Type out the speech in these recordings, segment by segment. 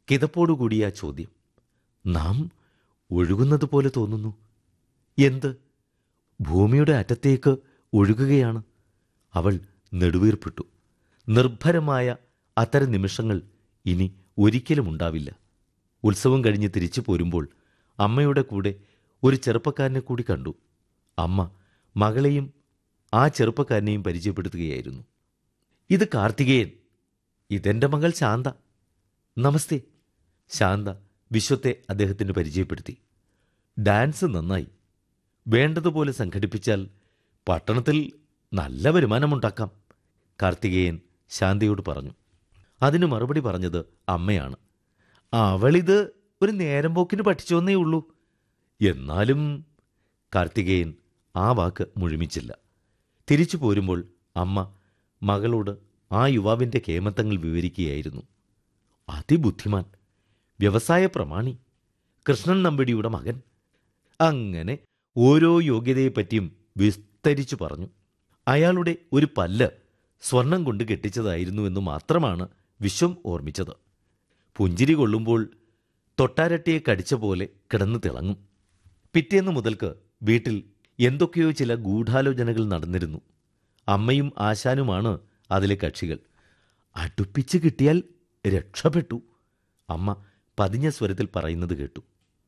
കിതപ്പോടുകൂടിയ ആ ചോദ്യം നാം ഒഴുകുന്നത് പോലെ തോന്നുന്നു എന്ത് ഭൂമിയുടെ അറ്റത്തേക്ക് ഒഴുകുകയാണ് അവൾ നെടുവീർപ്പിട്ടു നിർഭരമായ അത്തരം നിമിഷങ്ങൾ ഇനി ഒരിക്കലും ഉണ്ടാവില്ല ഉത്സവം കഴിഞ്ഞ് തിരിച്ചു പോരുമ്പോൾ അമ്മയുടെ കൂടെ ഒരു ചെറുപ്പക്കാരനെ കൂടി കണ്ടു അമ്മ മകളെയും ആ ചെറുപ്പക്കാരനെയും പരിചയപ്പെടുത്തുകയായിരുന്നു ഇത് കാർത്തികേയൻ ഇതെന്റെ മകൾ ശാന്ത നമസ്തേ ശാന്ത വിശ്വത്തെ അദ്ദേഹത്തിന് പരിചയപ്പെടുത്തി ഡാൻസ് നന്നായി വേണ്ടതുപോലെ സംഘടിപ്പിച്ചാൽ പട്ടണത്തിൽ നല്ല വരുമാനമുണ്ടാക്കാം കാർത്തികേയൻ ശാന്തയോട് പറഞ്ഞു അതിന് മറുപടി പറഞ്ഞത് അമ്മയാണ് അവളിത് ഒരു നേരം പോക്കിന് പഠിച്ചോന്നേ ഉള്ളൂ എന്നാലും കാർത്തികേയൻ ആ വാക്ക് മുഴുമിച്ചില്ല തിരിച്ചു പോരുമ്പോൾ അമ്മ മകളോട് ആ യുവാവിൻ്റെ കേമത്തങ്ങൾ വിവരിക്കുകയായിരുന്നു അതിബുദ്ധിമാൻ വ്യവസായ പ്രമാണി കൃഷ്ണൻ നമ്പിടിയുടെ മകൻ അങ്ങനെ ഓരോ യോഗ്യതയെപ്പറ്റിയും വിസ്തരിച്ചു പറഞ്ഞു അയാളുടെ ഒരു പല്ല് സ്വർണം കൊണ്ട് കെട്ടിച്ചതായിരുന്നു എന്ന് മാത്രമാണ് വിശ്വം ഓർമ്മിച്ചത് പുഞ്ചിരി കൊള്ളുമ്പോൾ തൊട്ടാരട്ടിയെ കടിച്ച പോലെ കിടന്നു തിളങ്ങും പിറ്റേന്ന് മുതൽക്ക് വീട്ടിൽ എന്തൊക്കെയോ ചില ഗൂഢാലോചനകൾ നടന്നിരുന്നു അമ്മയും ആശാനുമാണ് അതിലെ കക്ഷികൾ അടുപ്പിച്ച് കിട്ടിയാൽ രക്ഷപ്പെട്ടു അമ്മ പതിഞ്ഞ സ്വരത്തിൽ പറയുന്നത് കേട്ടു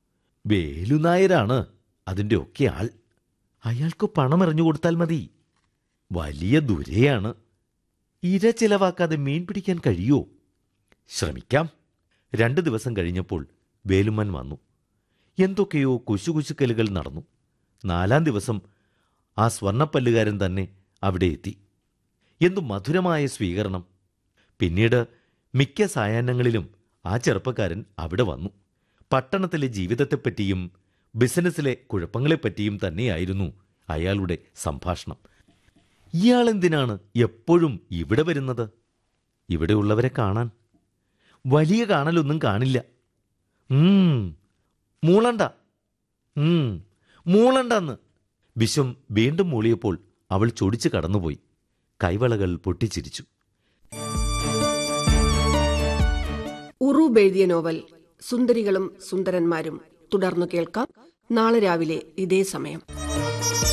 വേലുനായരാണ് അതിൻ്റെ ഒക്കെ ആൾ അയാൾക്ക് പണം എറിഞ്ഞു കൊടുത്താൽ മതി വലിയ ദുരയാണ് ഇര ചിലവാക്കാതെ മീൻ പിടിക്കാൻ കഴിയോ ശ്രമിക്കാം രണ്ടു ദിവസം കഴിഞ്ഞപ്പോൾ വേലുമ്മൻ വന്നു എന്തൊക്കെയോ കുശുകുശുക്കലുകൾ നടന്നു നാലാം ദിവസം ആ സ്വർണ്ണപ്പല്ലുകാരൻ തന്നെ അവിടെ എത്തി എന്തു മധുരമായ സ്വീകരണം പിന്നീട് മിക്ക സായാഹ്നങ്ങളിലും ആ ചെറുപ്പക്കാരൻ അവിടെ വന്നു പട്ടണത്തിലെ ജീവിതത്തെപ്പറ്റിയും ബിസിനസ്സിലെ കുഴപ്പങ്ങളെപ്പറ്റിയും തന്നെയായിരുന്നു അയാളുടെ സംഭാഷണം ഇയാളെന്തിനാണ് എപ്പോഴും ഇവിടെ വരുന്നത് ഇവിടെയുള്ളവരെ കാണാൻ വലിയ കാണലൊന്നും കാണില്ല ഉം, മൂളണ്ട ഉം, മൂളണ്ടെന്ന് വിശ്വം വീണ്ടും മൂളിയപ്പോൾ അവൾ ചൊടിച്ചു കടന്നുപോയി കൈവളകൾ പൊട്ടിച്ചിരിച്ചു ഉറൂബ് എഴുതിയ നോവൽ സുന്ദരികളും സുന്ദരന്മാരും തുടർന്നു കേൾക്കാം നാളെ രാവിലെ ഇതേ സമയം